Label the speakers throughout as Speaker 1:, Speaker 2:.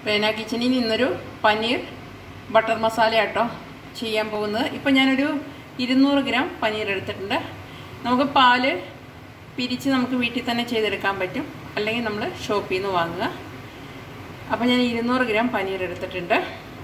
Speaker 1: റേന കിച്ചണിൽ നിന്നൊരു പനീർ ബട്ടർ മസാല കേട്ടോ ചെയ്യാൻ പോകുന്നത് ഇപ്പം ഞാനൊരു ഇരുന്നൂറ് ഗ്രാം പനീർ എടുത്തിട്ടുണ്ട് നമുക്ക് പാല് പിരിച്ച് നമുക്ക് വീട്ടിൽ തന്നെ ചെയ്തെടുക്കാൻ പറ്റും അല്ലെങ്കിൽ നമ്മൾ ഷോപ്പിൽ നിന്ന് വാങ്ങുക അപ്പം ഞാൻ ഇരുന്നൂറ് ഗ്രാം പനീർ എടുത്തിട്ടുണ്ട്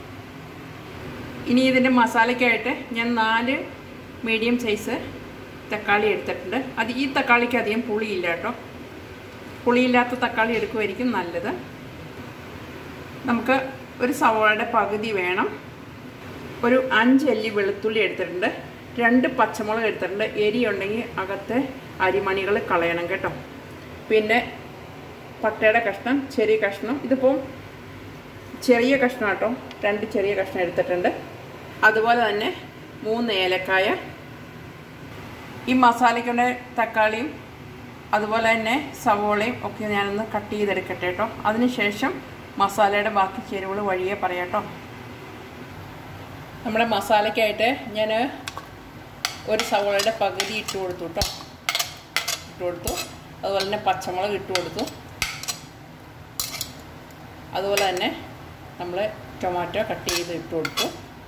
Speaker 1: ഇനി ഇതിൻ്റെ മസാലയ്ക്കായിട്ട് ഞാൻ നാല് മീഡിയം സൈസ് തക്കാളി എടുത്തിട്ടുണ്ട് അത് ഈ തക്കാളിക്ക് അധികം പുളിയില്ല കേട്ടോ പുളിയില്ലാത്ത തക്കാളി എടുക്കുമായിരിക്കും നല്ലത് നമുക്ക് ഒരു സവാളയുടെ പകുതി വേണം ഒരു അഞ്ച് അല്ലി വെളുത്തുള്ളി എടുത്തിട്ടുണ്ട് രണ്ട് പച്ചമുളക് എടുത്തിട്ടുണ്ട് എരി ഉണ്ടെങ്കിൽ അകത്തെ അരിമണികൾ കളയണം കേട്ടോ പിന്നെ പട്ടയുടെ കഷ്ണം ചെറിയ കഷ്ണം ഇതിപ്പോൾ ചെറിയ കഷ്ണം കേട്ടോ രണ്ട് ചെറിയ കഷ്ണം എടുത്തിട്ടുണ്ട് അതുപോലെ തന്നെ മൂന്ന് ഏലക്കായ ഈ മസാലയ്ക്കുള്ള തക്കാളിയും അതുപോലെ തന്നെ സവോളയും ഒക്കെ ഞാനൊന്ന് കട്ട് ചെയ്തെടുക്കട്ടെ കേട്ടോ അതിനുശേഷം മസാലയുടെ ബാക്കി ചേരുവകൾ വഴിയെ പറയാം കേട്ടോ നമ്മുടെ മസാലയ്ക്കായിട്ട് ഞാൻ ഒരു സവോളയുടെ പകുതി ഇട്ട് കൊടുത്തു കേട്ടോ ഇട്ട് കൊടുത്തു അതുപോലെ തന്നെ പച്ചമുളക് ഇട്ട് കൊടുത്തു അതുപോലെ തന്നെ നമ്മൾ ടൊമാറ്റോ കട്ട് ചെയ്ത് ഇട്ട് കൊടുത്തു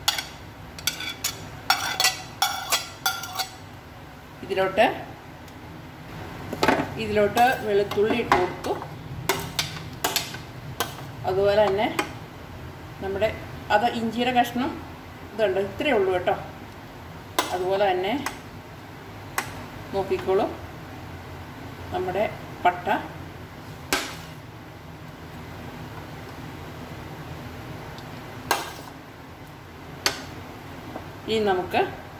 Speaker 1: ഇതിലോട്ട് ഇതിലോട്ട് വെളുത്തുള്ളി ഇട്ട് കൊടുത്തു അതുപോലെ തന്നെ നമ്മുടെ അത് ഇഞ്ചിയുടെ കഷ്ണം ഇതുണ്ട് ഇത്രയേ ഉള്ളൂ കേട്ടോ അതുപോലെ തന്നെ നോക്കിക്കോളൂ നമ്മുടെ പട്ട ഇനി നമുക്ക്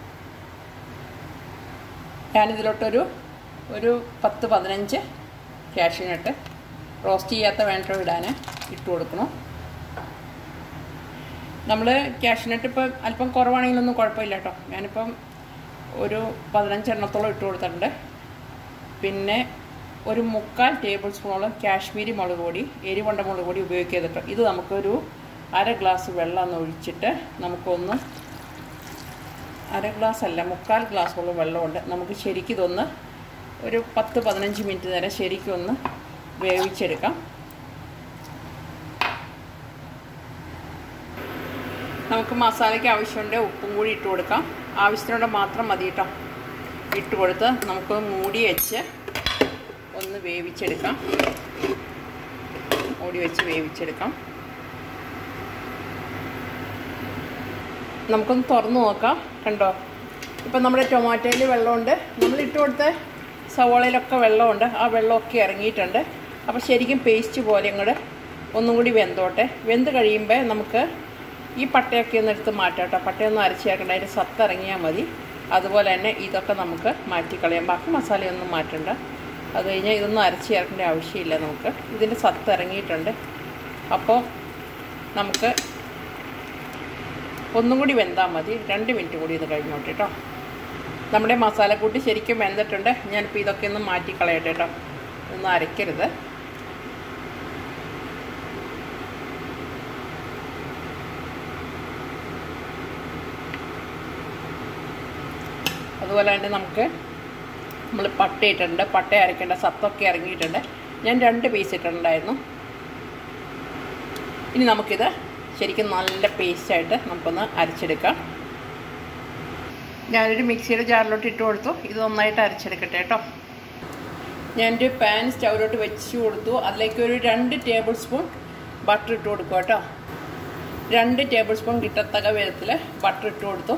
Speaker 1: ഞാനിതിലോട്ടൊരു ഒരു പത്ത് പതിനഞ്ച് കാഷ്യൂനട്ട് റോസ്റ്റ് ചെയ്യാത്ത വേണ്ട ഇടാൻ ഇട്ട് കൊടുക്കണം നമ്മൾ കാഷ്യൂനട്ട് ഇപ്പം അല്പം കുറവാണെങ്കിലൊന്നും കുഴപ്പമില്ല കേട്ടോ ഞാനിപ്പം ഒരു പതിനഞ്ചെണ്ണത്തോളം ഇട്ട് കൊടുത്തിട്ടുണ്ട് പിന്നെ ഒരു മുക്കാൽ ടേബിൾ സ്പൂണോളം കാശ്മീരി മുളക് പൊടി എരിവണ്ട മുളക് പൊടി ഉപയോഗിക്കരുത് കേട്ടോ ഇത് നമുക്കൊരു അര ഗ്ലാസ് വെള്ളം ഒന്ന് ഒഴിച്ചിട്ട് നമുക്കൊന്ന് അര ഗ്ലാസ് അല്ല മുക്കാൽ ഗ്ലാസ്സോളം വെള്ളമുണ്ട് നമുക്ക് ശരിക്കും ഇതൊന്ന് ഒരു പത്ത് പതിനഞ്ച് മിനിറ്റ് നേരം ശരിക്കും ഒന്ന് വേവിച്ചെടുക്കാം നമുക്ക് മസാലയ്ക്ക് ആവശ്യമുണ്ട് ഉപ്പും കൂടി ഇട്ട് കൊടുക്കാം ആവശ്യത്തിനുള്ള മാത്രം മതി കേട്ടോ ഇട്ട് കൊടുത്ത് നമുക്ക് മൂടി വെച്ച് ഒന്ന് വേവിച്ചെടുക്കാം മൂടി വെച്ച് വേവിച്ചെടുക്കാം നമുക്കൊന്ന് തുറന്നു നോക്കാം കണ്ടോ ഇപ്പം നമ്മുടെ ടൊമാറ്റോയിൽ വെള്ളമുണ്ട് നമ്മൾ ഇട്ട് കൊടുത്ത സവോളയിലൊക്കെ വെള്ളമുണ്ട് ആ വെള്ളമൊക്കെ ഇറങ്ങിയിട്ടുണ്ട് അപ്പോൾ ശരിക്കും പേസ്റ്റ് പോലെ ഇങ്ങോട്ട് ഒന്നും കൂടി വെന്തോട്ടെ വെന്ത് കഴിയുമ്പോൾ നമുക്ക് ഈ പട്ടയൊക്കെ ഒന്ന് എടുത്ത് മാറ്റാം കേട്ടോ പട്ടയൊന്നും അരച്ച് ചേർക്കേണ്ട അതിൻ്റെ സത്ത് ഇറങ്ങിയാൽ മതി അതുപോലെ തന്നെ ഇതൊക്കെ നമുക്ക് മാറ്റിക്കളയാം ബാക്കി മസാലയൊന്നും മാറ്റണ്ട അത് കഴിഞ്ഞാൽ ഇതൊന്നും അരച്ച് ചേർക്കേണ്ട ആവശ്യമില്ല നമുക്ക് ഇതിൻ്റെ സത്ത് ഇറങ്ങിയിട്ടുണ്ട് അപ്പോൾ നമുക്ക് ഒന്നും കൂടി വെന്താൽ മതി രണ്ട് മിനിറ്റ് കൂടി ഇത് കഴിഞ്ഞോട്ടെ കേട്ടോ നമ്മുടെ മസാലക്കൂട്ട് ശരിക്കും വെന്തിട്ടുണ്ട് ഞാനിപ്പോൾ ഇതൊക്കെ ഒന്ന് മാറ്റി കളയട്ടെ കേട്ടോ ഒന്നും അരയ്ക്കരുത് അതുപോലെ തന്നെ നമുക്ക് നമ്മൾ പട്ട ഇട്ടിട്ടുണ്ട് പട്ട അരയ്ക്കേണ്ട സത്തൊക്കെ ഇറങ്ങിയിട്ടുണ്ട് ഞാൻ രണ്ട് പീസ് ഇട്ടിട്ടുണ്ടായിരുന്നു ഇനി നമുക്കിത് ശരിക്കും നല്ല പേസ്റ്റായിട്ട് നമുക്കൊന്ന് അരച്ചെടുക്കാം ഞാനൊരു മിക്സിയുടെ ജാറിലോട്ട് ഇട്ട് കൊടുത്തു ഇത് നന്നായിട്ട് അരച്ചെടുക്കട്ടെ കേട്ടോ ഞാനൊരു പാൻ സ്റ്റൗവിലോട്ട് വെച്ച് കൊടുത്തു അതിലേക്ക് ഒരു രണ്ട് ടേബിൾ സ്പൂൺ ബട്ടർ ഇട്ട് കൊടുക്കുക കേട്ടോ രണ്ട് ടേബിൾ സ്പൂൺ കിട്ടത്തക്ക വിധത്തിൽ ബട്ടർ ഇട്ട് കൊടുത്തു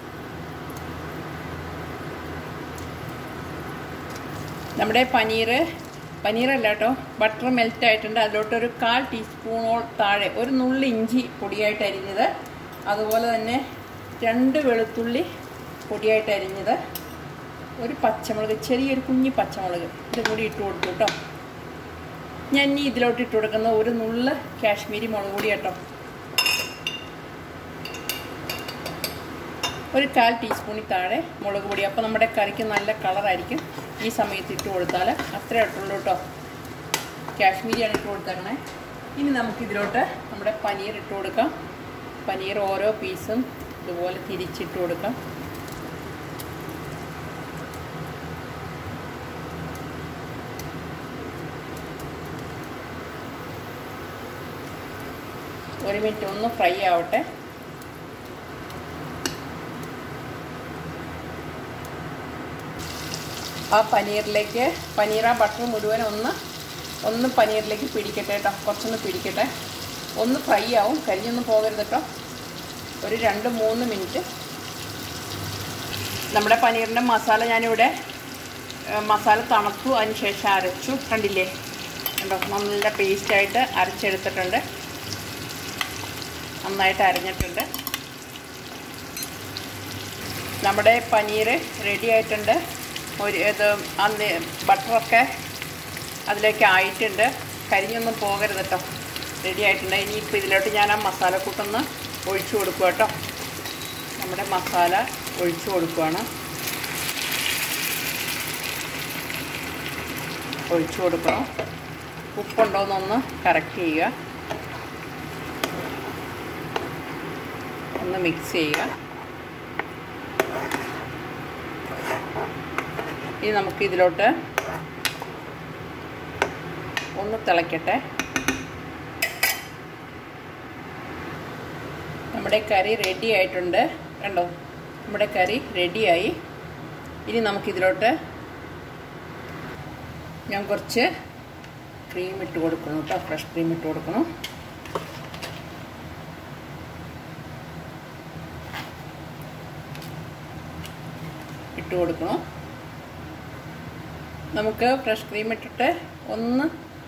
Speaker 1: നമ്മുടെ പനീർ പനീറല്ല കേട്ടോ ബട്ടർ മെൽറ്റ് ആയിട്ടുണ്ട് അതിലോട്ടൊരു കാൽ ടീസ്പൂണോ താഴെ ഒരു നുള്ളി ഇഞ്ചി പൊടിയായിട്ട് അരിഞ്ഞത് അതുപോലെ തന്നെ രണ്ട് വെളുത്തുള്ളി പൊടിയായിട്ട് അരിഞ്ഞത് ഒരു പച്ചമുളക് ചെറിയൊരു കുഞ്ഞി പച്ചമുളക് ഇതും കൂടി ഇട്ട് കൊടുത്തു കേട്ടോ ഞാൻ ഇനി ഇതിലോട്ട് ഇട്ട് കൊടുക്കുന്ന ഒരു നുള്ള് കാശ്മീരി മുളക് പൊടി കേട്ടോ ഒരു കാൽ ടീസ്പൂണിൽ താഴെ മുളക് പൊടി അപ്പോൾ നമ്മുടെ കറിക്ക് നല്ല കളറായിരിക്കും ഈ സമയത്ത് ഇട്ട് കൊടുത്താൽ അത്രേ ഇട്ടുള്ളൂ കേട്ടോ കാശ്മീരിയാണ് ഇട്ട് കൊടുത്തേക്കണേ ഇനി നമുക്കിതിലോട്ട് നമ്മുടെ പനീർ ഇട്ട് കൊടുക്കാം പനീർ ഓരോ പീസും ഇതുപോലെ തിരിച്ചിട്ട് കൊടുക്കാം ഒരു മിനിറ്റ് ഒന്ന് ഫ്രൈ ആവട്ടെ ആ പനീറിലേക്ക് പനീർ ആ ബട്ടർ മുഴുവൻ ഒന്ന് ഒന്ന് പനീറിലേക്ക് പിടിക്കട്ടെ കേട്ടോ കുറച്ചൊന്ന് പിടിക്കട്ടെ ഒന്ന് ഫ്രൈ ആവും കരിഞ്ഞൊന്നും പോകരുത് കേട്ടോ ഒരു രണ്ട് മൂന്ന് മിനിറ്റ് നമ്മുടെ പനീറിൻ്റെ മസാല ഞാനിവിടെ ഏഹ്, മസാല തണുത്തു അതിന് ശേഷം അരച്ചു കണ്ടില്ലേ കണ്ടോ നല്ല പേസ്റ്റായിട്ട് അരച്ചെടുത്തിട്ടുണ്ട് നന്നായിട്ട് അരഞ്ഞിട്ടുണ്ട് നമ്മുടെ പനീർ റെഡി ആയിട്ടുണ്ട് ഒരു ഇത് അന്ന് ബട്ടറൊക്കെ അതിലേക്ക് ആയിട്ടുണ്ട് കരിഞ്ഞൊന്നും പോകരുത് കേട്ടോ റെഡി ആയിട്ടുണ്ട് ഇനിയിപ്പോൾ ഇതിലോട്ട് ഞാൻ ആ മസാലക്കൂട്ടൊന്ന് ഒഴിച്ചു കൊടുക്കുക കേട്ടോ നമ്മുടെ മസാല ഒഴിച്ചു കൊടുക്കുകയാണ് ഒഴിച്ചു കൊടുക്കണം ഉപ്പുണ്ടോയെന്നൊന്ന് കറക്റ്റ് ചെയ്യുക ഒന്ന് മിക്സ് ചെയ്യുക ഇനി നമുക്ക് ഇതിലോട്ട് ഒന്ന് തിളയ്ക്കട്ടെ നമ്മുടെ കറി റെഡി ആയിട്ടുണ്ട് കണ്ടോ നമ്മുടെ കറി റെഡിയായി ഇനി നമുക്കിതിലോട്ട് ഞാൻ കുറച്ച് ക്രീം ഇട്ട് കൊടുക്കണം കേട്ടോ ഫ്രഷ് ക്രീം ഇട്ട് കൊടുക്കണം ഇട്ട് കൊടുക്കണം നമുക്ക് ഫ്രഷ് ക്രീം ഇട്ടിട്ട് ഒന്ന്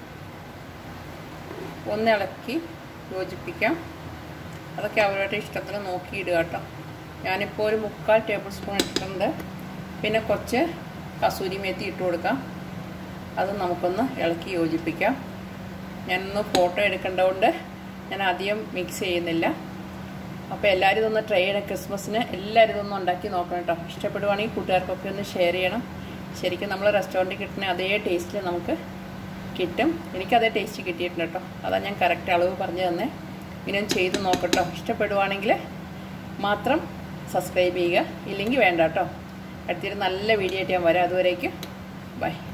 Speaker 1: ഒന്ന് ഇളക്കി യോജിപ്പിക്കാം അതൊക്കെ അവരുടെ ഇഷ്ടത്തിന് നോക്കിയിടുക കേട്ടോ ഞാനിപ്പോൾ ഒരു മുക്കാൽ ടേബിൾ സ്പൂൺ ഇട്ടിട്ടുണ്ട് പിന്നെ കുറച്ച് കസൂരി മേത്തി ഇട്ട് കൊടുക്കാം അത് നമുക്കൊന്ന് ഇളക്കി യോജിപ്പിക്കാം ഞാനൊന്ന് ഫോട്ടോ എടുക്കേണ്ടതുകൊണ്ട് ഞാൻ അധികം മിക്സ് ചെയ്യുന്നില്ല അപ്പോൾ എല്ലാവരും ഇതൊന്ന് ട്രൈ ചെയ്യണം ക്രിസ്മസിന് എല്ലാവരും ഇതൊന്ന് ഉണ്ടാക്കി നോക്കണം കേട്ടോ ഇഷ്ടപ്പെടുവാണെങ്കിൽ കൂട്ടുകാർക്കൊക്കെ ഒന്ന് ഷെയർ ചെയ്യണം ശരിക്കും നമ്മൾ റെസ്റ്റോറൻറ്റിൽ കിട്ടുന്ന അതേ ടേസ്റ്റിൽ നമുക്ക് കിട്ടും എനിക്കതേ ടേസ്റ്റ് കിട്ടിയിട്ടുണ്ട് കേട്ടോ അതാ ഞാൻ കറക്റ്റ് അളവ് പറഞ്ഞു തന്നെ ഇങ്ങനെ ചെയ്ത് നോക്കട്ടോ ഇഷ്ടപ്പെടുവാണെങ്കിൽ മാത്രം സബ്സ്ക്രൈബ് ചെയ്യുക ഇല്ലെങ്കിൽ വേണ്ട കേട്ടോ അടുത്തൊരു നല്ല വീഡിയോ ആയിട്ട് ഞാൻ വരാം അതുവരേക്കും ബൈ